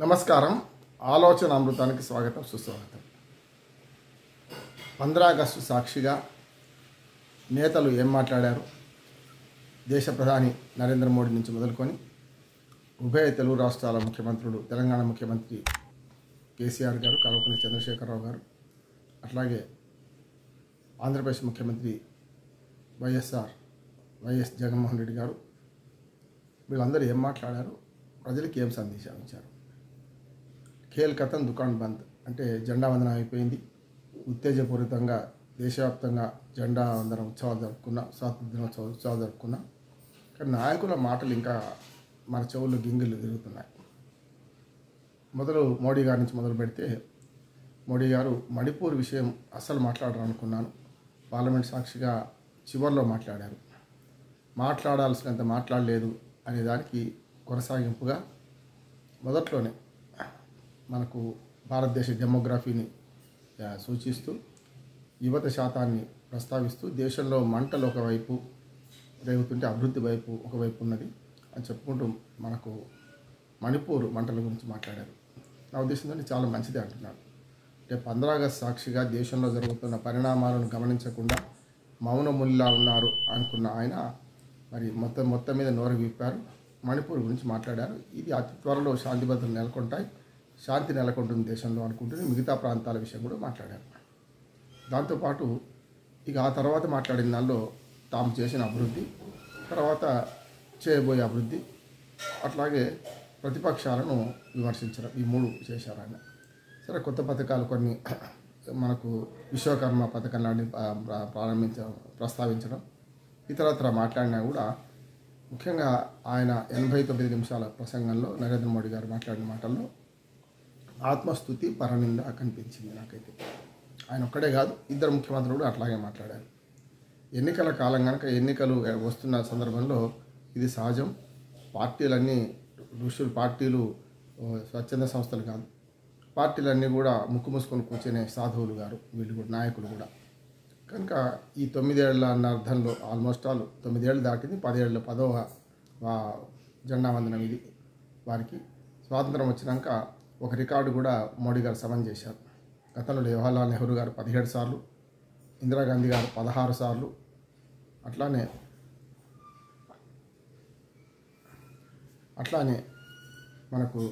నమస్కారం ఆలోచన అమృతానికి స్వాగతం సుస్వాగతం పంద్రా ఆగస్టు సాక్షిగా నేతలు ఏం మాట్లాడారు దేశ ప్రధాని నరేంద్ర మోడీ నుంచి మొదలుకొని ఉభయ తెలుగు రాష్ట్రాల ముఖ్యమంత్రులు తెలంగాణ ముఖ్యమంత్రి కేసీఆర్ గారు కల్వకుంట్ల చంద్రశేఖరరావు గారు అట్లాగే ఆంధ్రప్రదేశ్ ముఖ్యమంత్రి వైఎస్ఆర్ వైఎస్ జగన్మోహన్ రెడ్డి గారు వీళ్ళందరూ ఏం మాట్లాడారు ప్రజలకు ఏం సందేశాలు ఇచ్చారు ఖేల్ కథం దుకాణ్ బంద్ అంటే జెండా వందనం అయిపోయింది ఉత్తేజపూరితంగా దేశవ్యాప్తంగా జెండా వందనం ఉత్సవాలు జరుపుకున్నాం స్వాతంత్ర దినోత్సవ ఉత్సవాలు జరుపుకున్నాం కానీ నాయకుల మాటలు ఇంకా మన చెవుల్లో గింగిళ్ళు తిరుగుతున్నాయి మొదలు మోడీ గారి నుంచి మొదలు పెడితే మోడీ గారు మణిపూర్ విషయం అస్సలు మాట్లాడాలనుకున్నాను పార్లమెంట్ సాక్షిగా చివరిలో మాట్లాడారు మాట్లాడాల్సినంత మాట్లాడలేదు అనే దానికి కొనసాగింపుగా మొదట్లోనే మనకు భారతదేశ డెమోగ్రఫీని ఆ, సూచిస్తూ యువత శాతాన్ని ప్రస్తావిస్తూ దేశంలో మంటలు ఒకవైపు రేగుతుంటే అభివృద్ధి వైపు ఒకవైపు ఉన్నది అని చెప్పుకుంటూ మనకు మణిపూర్ మంటల గురించి మాట్లాడారు నా ఉద్దేశంతో చాలా మంచిది అంటున్నాను అంటే పంద్రాగస్ట్ సాక్షిగా దేశంలో జరుగుతున్న పరిణామాలను గమనించకుండా మౌనముల్లా ఉన్నారు అనుకున్న ఆయన మరి మొత్తం మొత్తం మీద నోరు విప్పారు మణిపూర్ గురించి మాట్లాడారు ఇది అతి త్వరలో శాంతి భద్రతలు నెలకొంటాయి శాంతి నెలకొంటుంది దేశంలో అనుకుంటూనే మిగతా ప్రాంతాల విషయం కూడా మాట్లాడారు దాంతోపాటు ఇక ఆ తర్వాత మాట్లాడిన దానిలో తాము చేసిన అభివృద్ధి తర్వాత చేయబోయే అభివృద్ధి అట్లాగే ప్రతిపక్షాలను విమర్శించడం ఈ మూడు చేశారు ఆయన సరే కొత్త పథకాలు కొన్ని మనకు విశ్వకర్మ పథకం లాంటి ప్రారంభించడం ప్రస్తావించడం ఇతరత్ర మాట్లాడినా కూడా ముఖ్యంగా ఆయన ఎనభై తొమ్మిది నిమిషాల ప్రసంగంలో నరేంద్ర మోడీ గారు మాట్లాడిన మాటల్లో ఆత్మస్థుతి పరనింద కనిపించింది నాకైతే ఆయన ఒక్కడే కాదు ఇద్దరు ముఖ్యమంత్రులు కూడా అట్లాగే మాట్లాడారు ఎన్నికల కాలం కనుక ఎన్నికలు వస్తున్న సందర్భంలో ఇది సహజం పార్టీలన్నీ ఋషులు పార్టీలు ఓ, స్వచ్ఛంద సంస్థలు కాదు పార్టీలన్నీ కూడా ముక్కు మూసుకొని కూర్చునే సాధువులు గారు వీళ్ళు కూడా నాయకులు కూడా కనుక ఈ తొమ్మిదేళ్ల అన్న అర్థంలో ఆల్మోస్ట్ ఆల్ తొమ్మిదేళ్ళు దాటింది పదేళ్ళ పదవ వా- జెండా వందనం ఇది వారికి స్వాతంత్రం వచ్చినాక ఒక రికార్డు కూడా మోడీ గారు సమన్ చేశారు గతంలో జవహర్లాల్ నెహ్రూ గారు పదిహేడు సార్లు ఇందిరాగాంధీ గారు పదహారు సార్లు అట్లానే అట్లానే మనకు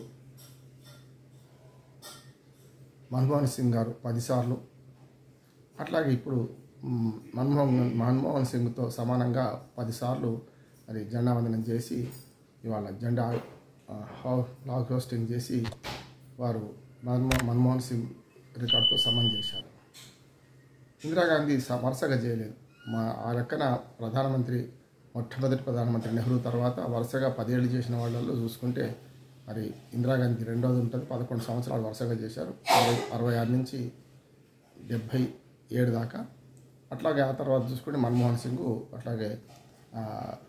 మన్మోహన్ సింగ్ గారు పదిసార్లు అట్లాగే ఇప్పుడు మ్, మన్మోహన్ మన్మోహన్ సింగ్తో సమానంగా పదిసార్లు మరి జెండా వందనం చేసి ఇవాళ జెండా ఆ, హౌ- ఫ్లాగ్ హోస్టింగ్ చేసి వారు మన్మో మన్మోహన్ సింగ్ రికార్డుతో సమన్ చేశారు ఇందిరాగాంధీ స- వరుసగా చేయలేదు మా ఆ లెక్కన ప్రధానమంత్రి మొట్టమొదటి ప్రధానమంత్రి నెహ్రూ తర్వాత వరుసగా పదేళ్ళు చేసిన వాళ్ళల్లో చూసుకుంటే మరి ఇందిరాగాంధీ రెండోది ఉంటుంది పదకొండు సంవత్సరాలు వరుసగా చేశారు అరవై అరవై ఆరు నుంచి డెబ్భై ఏడు దాకా అట్లాగే ఆ తర్వాత చూసుకుంటే మన్మోహన్ సింగ్ అట్లాగే ఆ,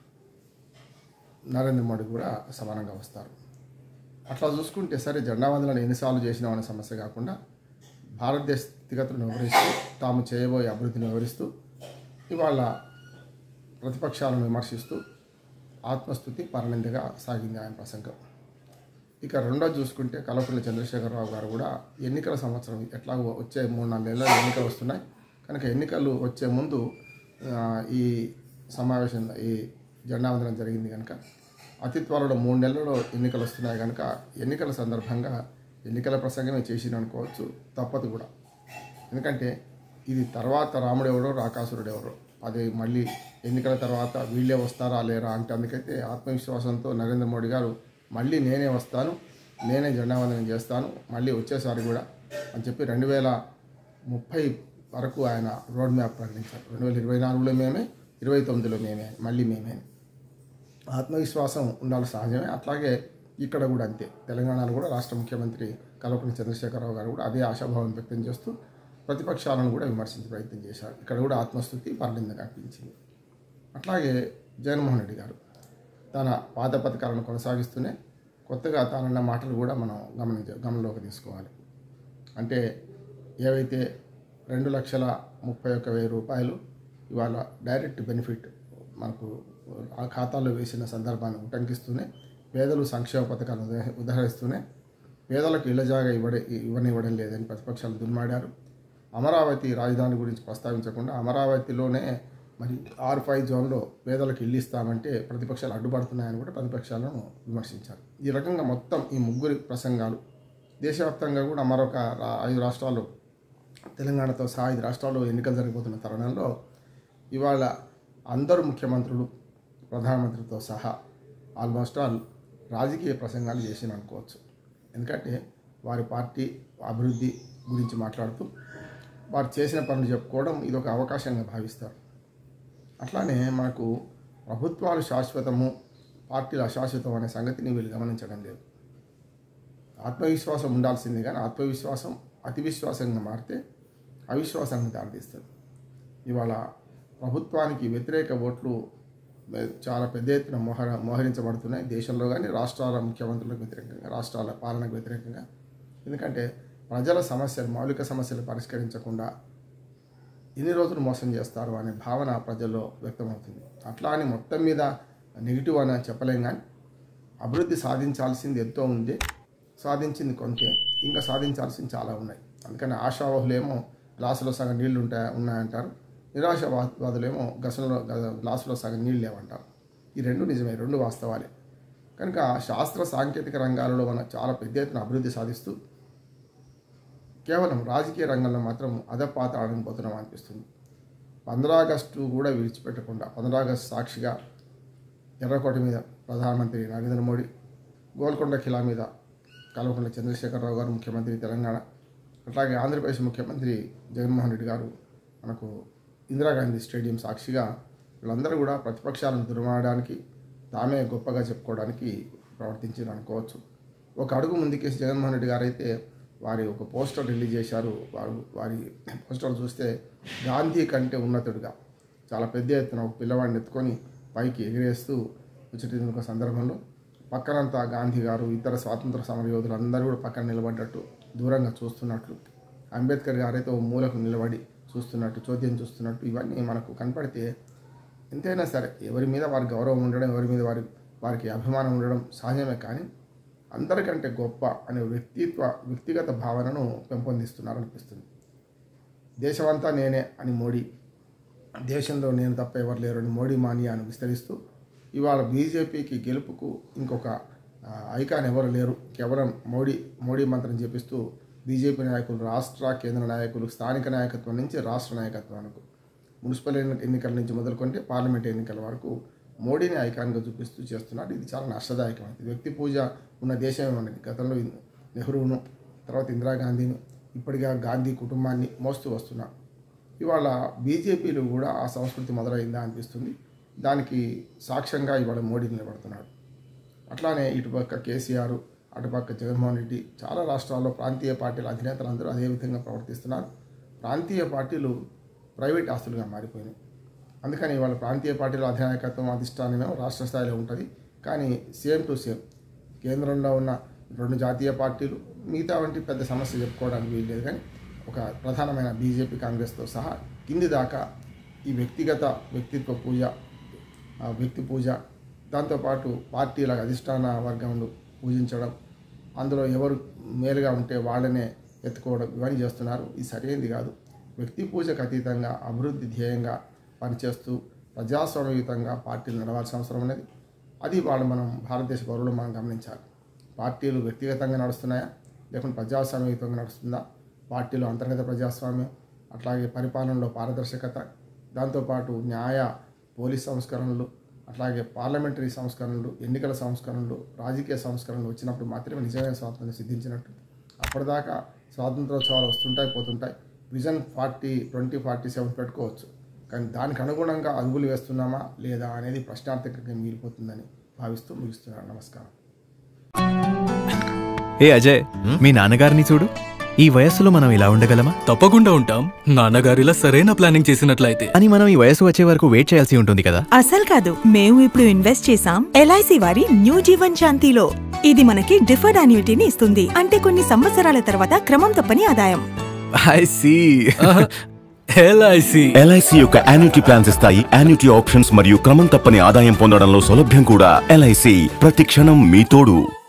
నరేంద్ర మోడీ కూడా సమానంగా వస్తారు అట్లా చూసుకుంటే సరే జెండా వందలను ఎన్నిసార్లు చేసినాం అనే సమస్య కాకుండా భారతదేశ స్థితిగతులను వివరిస్తూ తాము చేయబోయే అభివృద్ధిని వివరిస్తూ ఇవాళ ప్రతిపక్షాలను విమర్శిస్తూ ఆత్మస్థుతి పరనిందగా సాగింది ఆయన ప్రసంగం ఇక రెండోది చూసుకుంటే కల్వకుంట్ల చంద్రశేఖరరావు గారు కూడా ఎన్నికల సంవత్సరం ఎట్లాగో వచ్చే మూడు నాలుగు నెలల్లో ఎన్నికలు వస్తున్నాయి కనుక ఎన్నికలు వచ్చే ముందు ఆ, ఈ సమావేశం ఈ జెండా వందనం జరిగింది కనుక అతి త్వరలో మూడు నెలల్లో ఎన్నికలు వస్తున్నాయి కనుక ఎన్నికల సందర్భంగా ఎన్నికల ప్రసంగమే చేసిన అనుకోవచ్చు తప్పదు కూడా ఎందుకంటే ఇది తర్వాత రాముడు ఎవడో రాకాసురుడు ఎవరో అది మళ్ళీ ఎన్నికల తర్వాత వీళ్ళే వస్తారా లేరా అంటే అందుకైతే ఆత్మవిశ్వాసంతో నరేంద్ర మోడీ గారు మళ్ళీ నేనే వస్తాను నేనే జెండా వందనం చేస్తాను మళ్ళీ వచ్చేసారి కూడా అని చెప్పి రెండు వేల ముప్పై వరకు ఆయన రోడ్ మ్యాప్ ప్రకటించారు రెండు వేల ఇరవై నాలుగులో మేమే ఇరవై తొమ్మిదిలో మేమే మళ్ళీ మేమే ఆత్మవిశ్వాసం ఉండాలి సహజమే అట్లాగే ఇక్కడ కూడా అంతే తెలంగాణలో కూడా రాష్ట్ర ముఖ్యమంత్రి కల్వకుంట్ల చంద్రశేఖరరావు గారు కూడా అదే ఆశాభావం వ్యక్తం చేస్తూ ప్రతిపక్షాలను కూడా విమర్శించే ప్రయత్నం చేశారు ఇక్కడ కూడా ఆత్మస్థుతి పరలిందగా అనిపించింది అట్లాగే జగన్మోహన్ రెడ్డి గారు తన పాత పథకాలను కొనసాగిస్తూనే కొత్తగా తానన్న మాటలు కూడా మనం గమనించ గమనంలోకి తీసుకోవాలి అంటే ఏవైతే రెండు లక్షల ముప్పై ఒక్క వెయ్యి రూపాయలు ఇవాళ డైరెక్ట్ బెనిఫిట్ మనకు ఆ ఖాతాలో వేసిన సందర్భాన్ని ఉటంకిస్తూనే పేదలు సంక్షేమ పథకాలను ఉదా- ఉదహరిస్తూనే పేదలకు ఇళ్ల జాగా ఇవ్వడే ఇవ్వనివ్వడం లేదని ప్రతిపక్షాలు దున్మాడారు అమరావతి రాజధాని గురించి ప్రస్తావించకుండా అమరావతిలోనే మరి ఆర్ ఫైవ్ జోన్లో పేదలకు ఇల్లు ఇస్తామంటే ప్రతిపక్షాలు అడ్డుపడుతున్నాయని కూడా ప్రతిపక్షాలను విమర్శించారు ఈ రకంగా మొత్తం ఈ ముగ్గురి ప్రసంగాలు దేశవ్యాప్తంగా కూడా మరొక రా- ఐదు రాష్ట్రాలు తెలంగాణతో సహా ఐదు రాష్ట్రాల్లో ఎన్నికలు జరిగిపోతున్న తరుణంలో ఇవాళ అందరు ముఖ్యమంత్రులు ప్రధానమంత్రితో సహా ఆల్మోస్ట్ ఆల్ రాజకీయ ప్రసంగాలు చేసిన అనుకోవచ్చు ఎందుకంటే వారి పార్టీ అభివృద్ధి గురించి మాట్లాడుతూ వారు చేసిన పనులు చెప్పుకోవడం ఇది ఒక అవకాశంగా భావిస్తారు అట్లానే మనకు ప్రభుత్వాలు శాశ్వతము పార్టీలు అశాశ్వతం అనే సంగతిని వీళ్ళు గమనించడం లేదు ఆత్మవిశ్వాసం ఉండాల్సిందే కానీ ఆత్మవిశ్వాసం అతి విశ్వాసంగా మారితే అవిశ్వాసానికి దారితీస్తుంది ఇవాళ ప్రభుత్వానికి వ్యతిరేక ఓట్లు చాలా పెద్ద ఎత్తున మోహర మోహరించబడుతున్నాయి దేశంలో కానీ రాష్ట్రాల ముఖ్యమంత్రులకు వ్యతిరేకంగా రాష్ట్రాల పాలనకు వ్యతిరేకంగా ఎందుకంటే ప్రజల సమస్యలు మౌలిక సమస్యలు పరిష్కరించకుండా ఎన్ని రోజులు మోసం చేస్తారు అనే భావన ప్రజల్లో వ్యక్తమవుతుంది అట్లా అని మొత్తం మీద నెగిటివ్ అని చెప్పలేం కానీ అభివృద్ధి సాధించాల్సింది ఎంతో ఉంది సాధించింది కొంతే ఇంకా సాధించాల్సింది చాలా ఉన్నాయి అందుకని ఆశావహులేమో గ్లాసులో సగం నీళ్లు ఉంటాయి ఉన్నాయంటారు నిరాశావాదులేమో గసంలో గ- గ్లాసులో సగం నీళ్ళు లేవంటారు ఈ రెండు నిజమే రెండు వాస్తవాలే కనుక శాస్త్ర సాంకేతిక రంగాలలో మనం చాలా పెద్ద ఎత్తున అభివృద్ధి సాధిస్తూ కేవలం రాజకీయ రంగంలో మాత్రం అధపాతాడని పోతున్నాం అనిపిస్తుంది పంద్రా ఆగస్టు కూడా విడిచిపెట్టకుండా పంద్రా ఆగస్టు సాక్షిగా ఎర్రకోట మీద ప్రధానమంత్రి నరేంద్ర మోడీ గోల్కొండ ఖిలా మీద కల్వకుంట్ల చంద్రశేఖరరావు గారు ముఖ్యమంత్రి తెలంగాణ అట్లాగే ఆంధ్రప్రదేశ్ ముఖ్యమంత్రి జగన్మోహన్ రెడ్డి గారు మనకు ఇందిరాగాంధీ స్టేడియం సాక్షిగా వీళ్ళందరూ కూడా ప్రతిపక్షాలను దుర్మాడడానికి తామే గొప్పగా చెప్పుకోవడానికి ప్రవర్తించారు అనుకోవచ్చు ఒక అడుగు ముందుకేసి జగన్మోహన్ రెడ్డి గారు అయితే వారి ఒక పోస్టర్ రిలీజ్ చేశారు వారు వారి పోస్టర్ చూస్తే గాంధీ కంటే ఉన్నతుడిగా చాలా పెద్ద ఎత్తున ఒక పిల్లవాడిని ఎత్తుకొని పైకి ఎగిరేస్తూ ముచ్చటిన ఒక సందర్భంలో పక్కనంతా గాంధీ గారు ఇతర స్వాతంత్ర సమర యోధులు అందరూ కూడా పక్కన నిలబడ్డట్టు దూరంగా చూస్తున్నట్లు అంబేద్కర్ గారైతే ఓ మూలకు నిలబడి చూస్తున్నట్టు చోద్యం చూస్తున్నట్టు ఇవన్నీ మనకు కనపడితే ఎంతైనా సరే ఎవరి మీద వారి గౌరవం ఉండడం ఎవరి మీద వారి వారికి అభిమానం ఉండడం సహజమే కానీ అందరికంటే గొప్ప అనే వ్యక్తిత్వ వ్యక్తిగత భావనను పెంపొందిస్తున్నారనిపిస్తుంది దేశమంతా నేనే అని మోడీ దేశంలో నేను తప్ప ఎవరు లేరు అని మోడీ మానియాను విస్తరిస్తూ ఇవాళ బీజేపీకి గెలుపుకు ఇంకొక ఆ, ఐకాన్ ఎవరు లేరు కేవలం మోడీ మోడీ మంత్రం చేపిస్తూ బీజేపీ నాయకులు రాష్ట్ర కేంద్ర నాయకులు స్థానిక నాయకత్వం నుంచి రాష్ట్ర నాయకత్వానికి మున్సిపల్ ఎన్ని- ఎన్నికల నుంచి మొదలుకుంటే పార్లమెంట్ ఎన్నికల వరకు మోడీని ఐకాన్గా చూపిస్తూ చేస్తున్నాడు ఇది చాలా నష్టదాయకమైనది వ్యక్తి పూజ ఉన్న దేశమే ఉన్నది గతంలో నెహ్రూను తర్వాత ఇందిరాగాంధీని ఇప్పటిగా గాంధీ కుటుంబాన్ని మోస్తూ వస్తున్నారు ఇవాళ బీజేపీలు కూడా ఆ సంస్కృతి మొదలైందా అనిపిస్తుంది దానికి సాక్ష్యంగా ఇవాళ మోడీ నిలబడుతున్నాడు అట్లానే ఇటుపక్క కేసీఆర్ అటుపక్క జగన్మోహన్ రెడ్డి చాలా రాష్ట్రాల్లో ప్రాంతీయ పార్టీల అధినేతలు అందరూ అదే విధంగా ప్రవర్తిస్తున్నారు ప్రాంతీయ పార్టీలు ప్రైవేట్ ఆస్తులుగా మారిపోయినాయి అందుకని వాళ్ళ ప్రాంతీయ పార్టీల అధినాయకత్వం అధిష్టానమేమో రాష్ట్ర స్థాయిలో ఉంటుంది కానీ సేమ్ టు సేమ్ కేంద్రంలో ఉన్న రెండు జాతీయ పార్టీలు మిగతా వంటి పెద్ద సమస్య చెప్పుకోవడానికి వీల్లేదు కానీ ఒక ప్రధానమైన బీజేపీ కాంగ్రెస్తో సహా కింది దాకా ఈ వ్యక్తిగత వ్యక్తిత్వ పూజ ఆ వ్యక్తి పూజ దాంతోపాటు పార్టీల అధిష్టాన వర్గంలో పూజించడం అందులో ఎవరు మేలుగా ఉంటే వాళ్ళనే ఎత్తుకోవడం ఇవన్నీ చేస్తున్నారు ఇది సరైనది కాదు వ్యక్తి పూజకు అతీతంగా అభివృద్ధి ధ్యేయంగా పనిచేస్తూ ప్రజాస్వామ్యయుతంగా పార్టీలు నడవాల్సిన అవసరం ఉన్నది అది వాళ్ళు మనం భారతదేశ పౌరులు మనం గమనించాలి పార్టీలు వ్యక్తిగతంగా నడుస్తున్నాయా లేకుంటే ప్రజాస్వామ్యయుతంగా నడుస్తుందా పార్టీలో అంతర్గత ప్రజాస్వామ్యం అట్లాగే పరిపాలనలో పారదర్శకత దాంతోపాటు న్యాయ పోలీస్ సంస్కరణలు అట్లాగే పార్లమెంటరీ సంస్కరణలు ఎన్నికల సంస్కరణలు రాజకీయ సంస్కరణలు వచ్చినప్పుడు మాత్రమే నిజమైన స్వాతంత్రం సిద్ధించినట్టు అప్పటిదాకా స్వాతంత్రోత్సవాలు వస్తుంటాయి పోతుంటాయి vision forty twenty forty seven పెట్టుకోవచ్చు కానీ దానికి అనుగుణంగా అడుగులు వేస్తున్నామా లేదా అనేది ప్రశ్నార్థకంగా మిగిలిపోతుందని భావిస్తూ ముగిస్తున్నాను నమస్కారం ఏ అజయ్ మీ నాన్నగారిని చూడు ఈ వయస్సులో మనం ఇలా ఉండగలమా తప్పకుండా ఉంటాం నాన్నగారిలా సరైన ప్లానింగ్ చేసినట్లయితే అని మనం ఈ వయసు వచ్చే వరకు వెయిట్ చేయాల్సి ఉంటుంది కదా అసలు కాదు మేము ఇప్పుడు ఇన్వెస్ట్ చేసాం ఎల్ఐసి వారి న్యూ జీవన్ శాంతిలో ఇది మనకి డిఫర్డ్ అన్యూటీని ఇస్తుంది అంటే కొన్ని సంవత్సరాల తర్వాత క్రమం తప్పని ఆదాయం ఐ సీ ఎల్ఐసి ఎల్ఐసి యొక్క యాన్యుటీ ప్లాన్స్ ఇస్తాయి యాన్యుటీ ఆప్షన్స్ మరియు క్రమం తప్పని ఆదాయం పొందడంలో సౌలభ్యం కూడా ఎల్ఐసి ప్రతి క్షణం మీ తోడు